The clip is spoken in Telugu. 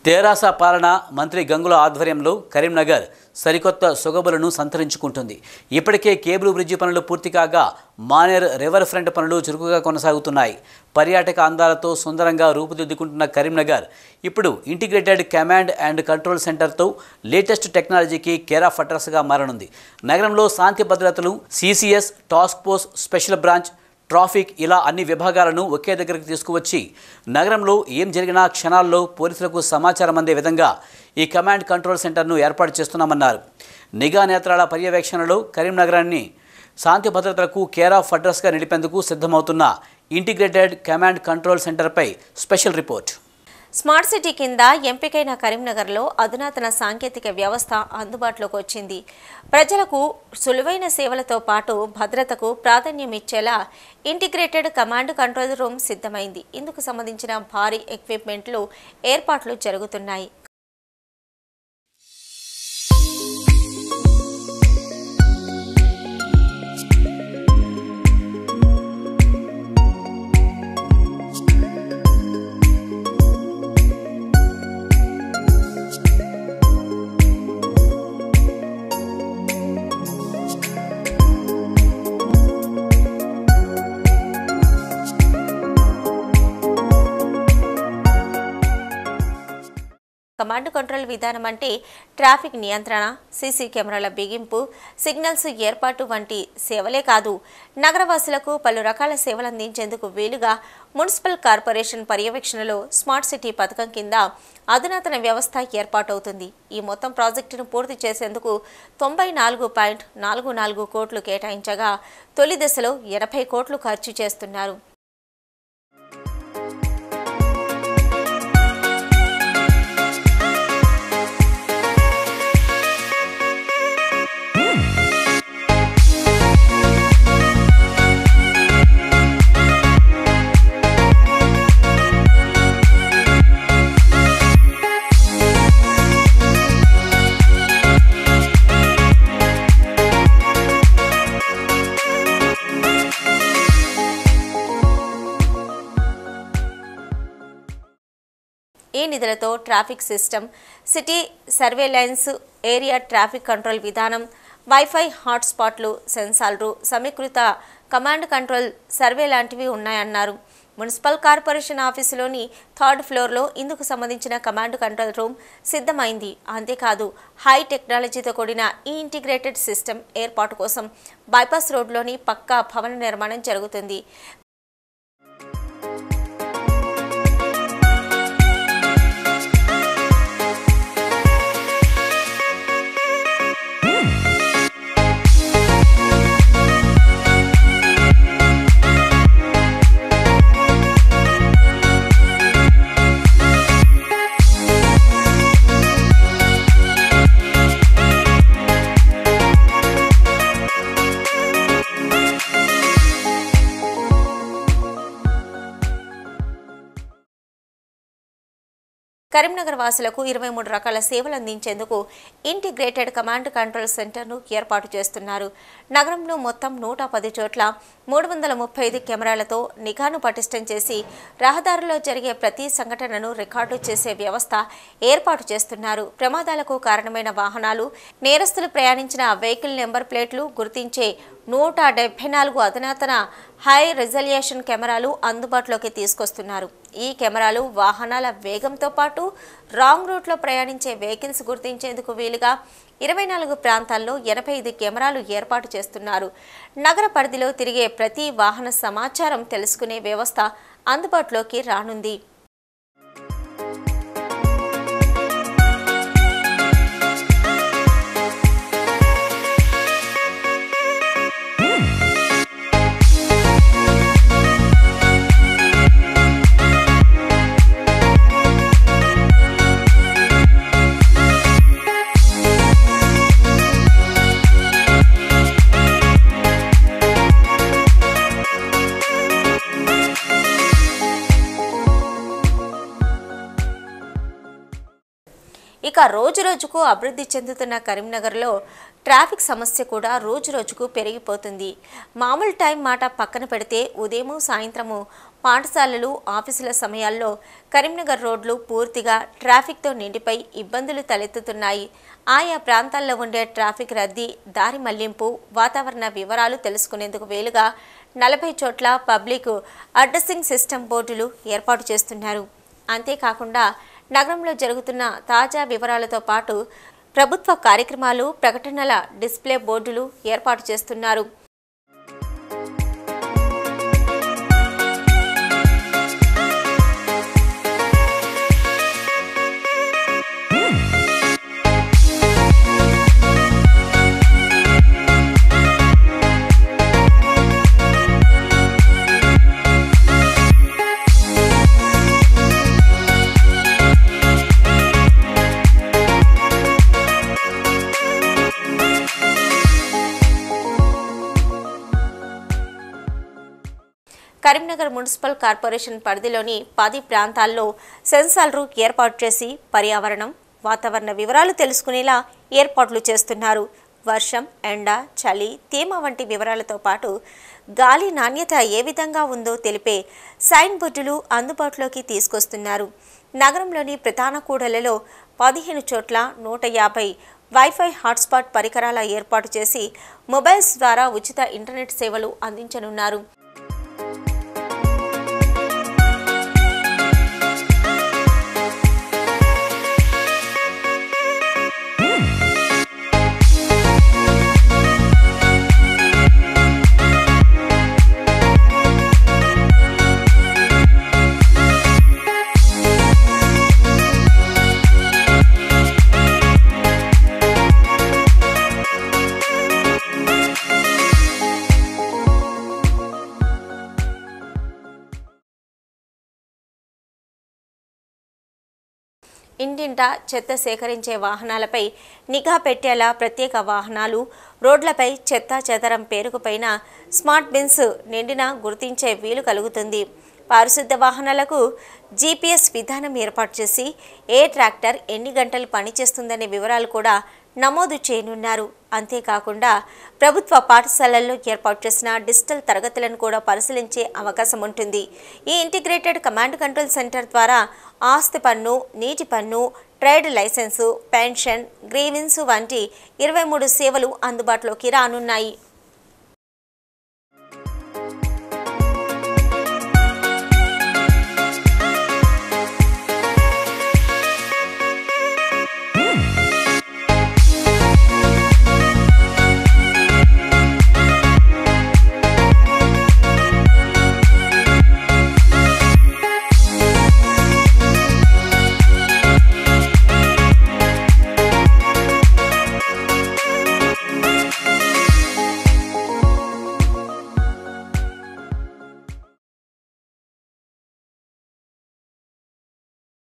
తెరాస పాలన మంత్రి గంగుల ఆధ్వర్యంలో కరీంనగర్ సరికొత్త సొగబులను సంతరించుకుంటుంది ఇప్పటికే కేబుల్ బ్రిడ్జి పనులు పూర్తి కాగా మానేర్ రివర్ ఫ్రంట్ పనులు చురుకుగా కొనసాగుతున్నాయి పర్యాటక అందాలతో సుందరంగా రూపుదిద్దుకుంటున్న కరీంనగర్ ఇప్పుడు ఇంటిగ్రేటెడ్ కమాండ్ అండ్ కంట్రోల్ సెంటర్తో లేటెస్ట్ టెక్నాలజీకి కేర్ ఆఫ్ అడ్రస్గా మారనుంది నగరంలో శాంతి భద్రతలు CCS task force special branch traffic ఇలా అన్ని విభాగాలను ఒకే దగ్గరికి తీసుకువచ్చి నగరంలో ఏం జరిగినా క్షణాల్లో పోలీసులకు సమాచారం అందే విధంగా ఈ కమాండ్ కంట్రోల్ సెంటర్ను ఏర్పాటు చేస్తున్నామన్నారు నిఘా నేత్రాల పర్యవేక్షణలో కరీంనగరాన్ని శాంతి భద్రతలకు కేర్ ఆఫ్ అడ్రస్గా నిలిపేందుకు సిద్ధమవుతున్న ఇంటిగ్రేటెడ్ కమాండ్ కంట్రోల్ సెంటర్పై స్పెషల్ రిపోర్ట్ స్మార్ట్ సిటీ కింద ఎంపికైన కరీంనగర్లో అధునాతన సాంకేతిక వ్యవస్థ అందుబాటులోకి వచ్చింది ప్రజలకు సులువైన సేవలతో పాటు భద్రతకు ప్రాధాన్యం ఇచ్చేలా ఇంటిగ్రేటెడ్ కమాండ్ కంట్రోల్ రూమ్ సిద్ధమైంది ఇందుకు సంబంధించిన భారీ ఎక్విప్మెంట్లు ఏర్పాట్లు జరుగుతున్నాయి కమాండ్ కంట్రోల్ విధానం అంటే ట్రాఫిక్ నియంత్రణ సీసీ కెమెరాల బిగింపు సిగ్నల్స్ ఏర్పాటు వంటి సేవలే కాదు నగరవాసులకు పలు రకాల సేవలు అందించేందుకు వీలుగా మున్సిపల్ కార్పొరేషన్ పర్యవేక్షణలో స్మార్ట్ సిటీ పథకం కింద అధునాతన వ్యవస్థ ఏర్పాటవుతుంది ఈ మొత్తం ప్రాజెక్టును పూర్తి చేసేందుకు తొంభై నాలుగు పాయింట్ నాలుగు నాలుగు కోట్లు కేటాయించగా తొలి దశలో ఎనభై కోట్లు ఖర్చు చేస్తున్నారు ఈ నిధులతో traffic system city surveillance area traffic control విధానం వైఫై హాట్స్పాట్లు సెన్సార్లు సమీకృత కమాండ్ కంట్రోల్ సర్వే లాంటివి ఉన్నాయన్నారు మున్సిపల్ కార్పొరేషన్ ఆఫీసులోని థర్డ్ ఫ్లోర్లో ఇందుకు సంబంధించిన కమాండ్ కంట్రోల్ రూమ్ సిద్ధమైంది అంతేకాదు హై టెక్నాలజీతో కూడిన ఈ ఇంటిగ్రేటెడ్ సిస్టమ్ ఏర్పాటు కోసం బైపాస్ రోడ్లోని పక్కా భవన నిర్మాణం జరుగుతుంది కరీంనగర్ వాసులకు ఇరవై మూడు రకాల సేవలు అందించేందుకు ఇంటిగ్రేటెడ్ కమాండ్ కంట్రోల్ సెంటర్ను ఏర్పాటు చేస్తున్నారు నగరంలో మొత్తం నూట పది చోట్ల మూడు వందల ముప్పై ఐదు కెమెరాలతో నిఘాను పటిష్టం చేసి రహదారుల్లో జరిగే ప్రతి సంఘటనను రికార్డు చేసే వ్యవస్థ ఏర్పాటు చేస్తున్నారు ప్రమాదాలకు కారణమైన వాహనాలు నేరస్తులు ప్రయాణించిన వెహికల్ నెంబర్ ప్లేట్లు గుర్తించే నూట డెబ్బై నాలుగు అధునాతన హై రిజల్యూషన్ కెమెరాలు అందుబాటులోకి తీసుకొస్తున్నారు ఈ కెమెరాలు వాహనాల వేగంతో పాటు రాంగ్ రూట్లో ప్రయాణించే వెహికల్స్ గుర్తించేందుకు వీలుగా ఇరవై నాలుగు ప్రాంతాల్లో ఎనభై ఐదు కెమెరాలు ఏర్పాటు చేస్తున్నారు నగర పరిధిలో తిరిగే ప్రతి వాహన సమాచారం తెలుసుకునే వ్యవస్థ అందుబాటులోకి రానుంది ఇక రోజు రోజుకు అభివృద్ధి చెందుతున్న కరీంనగర్లో ట్రాఫిక్ సమస్య కూడా రోజు రోజుకు పెరిగిపోతుంది మామూలు టైం మాట పక్కన పెడితే ఉదయము సాయంత్రము పాఠశాలలు ఆఫీసుల సమయాల్లో కరీంనగర్ రోడ్లు పూర్తిగా ట్రాఫిక్తో నిండిపై ఇబ్బందులు తలెత్తుతున్నాయి ఆయా ప్రాంతాల్లో ఉండే ట్రాఫిక్ రద్దీ దారి మళ్లింపు వాతావరణ వివరాలు తెలుసుకునేందుకు వీలుగా నలభై చోట్ల పబ్లిక్ అడ్రసింగ్ సిస్టమ్ బోర్డులు ఏర్పాటు చేస్తున్నారు అంతేకాకుండా నగరంలో జరుగుతున్న తాజా వివరాలతో పాటు ప్రభుత్వ కార్యక్రమాలు ప్రకటనల డిస్ప్లే బోర్డులు ఏర్పాటు చేస్తున్నారు కరీంనగర్ మున్సిపల్ కార్పొరేషన్ పరిధిలోని పది ప్రాంతాల్లో సెన్సార్లు ఏర్పాటు చేసి పర్యావరణం వాతావరణ వివరాలు తెలుసుకునేలా ఏర్పాట్లు చేస్తున్నారు వర్షం ఎండ చలి తేమ వంటి వివరాలతో పాటు గాలి నాణ్యత ఏ విధంగా ఉందో తెలిపే సైన్ బోర్డులు అందుబాటులోకి తీసుకొస్తున్నారు నగరంలోని ప్రధాన కూడలలో పదిహేను చోట్ల నూట యాభై వైఫై హాట్స్పాట్ పరికరాల ఏర్పాటు చేసి మొబైల్స్ ద్వారా ఉచిత ఇంటర్నెట్ సేవలు అందించనున్నారు ఇంటింటా చెత్త సేకరించే వాహనాలపై నిఘా పెట్టేలా ప్రత్యేక వాహనాలు రోడ్లపై చెత్త చెదరం పేరుకుపైన స్మార్ట్ బిన్స్ నిండిన గుర్తించే వీలు కలుగుతుంది పారిశుద్ధ వాహనాలకు జీపీఎస్ విధానం ఏర్పాటు చేసి ఏ ట్రాక్టర్ ఎన్ని గంటలు పనిచేస్తుందనే వివరాలు కూడా నమోదు చేయనున్నారు అంతేకాకుండా ప్రభుత్వ పాఠశాలల్లో ఏర్పాటు చేసిన డిజిటల్ తరగతులను కూడా పరిశీలించే అవకాశం ఉంటుంది ఈ ఇంటిగ్రేటెడ్ కమాండ్ కంట్రోల్ సెంటర్ ద్వారా ఆస్తి పన్ను నీటి పన్ను ట్రేడ్ లైసెన్సు పెన్షన్ గ్రీవెన్స్ వంటి ఇరవై మూడు సేవలు అందుబాటులోకి రానున్నాయి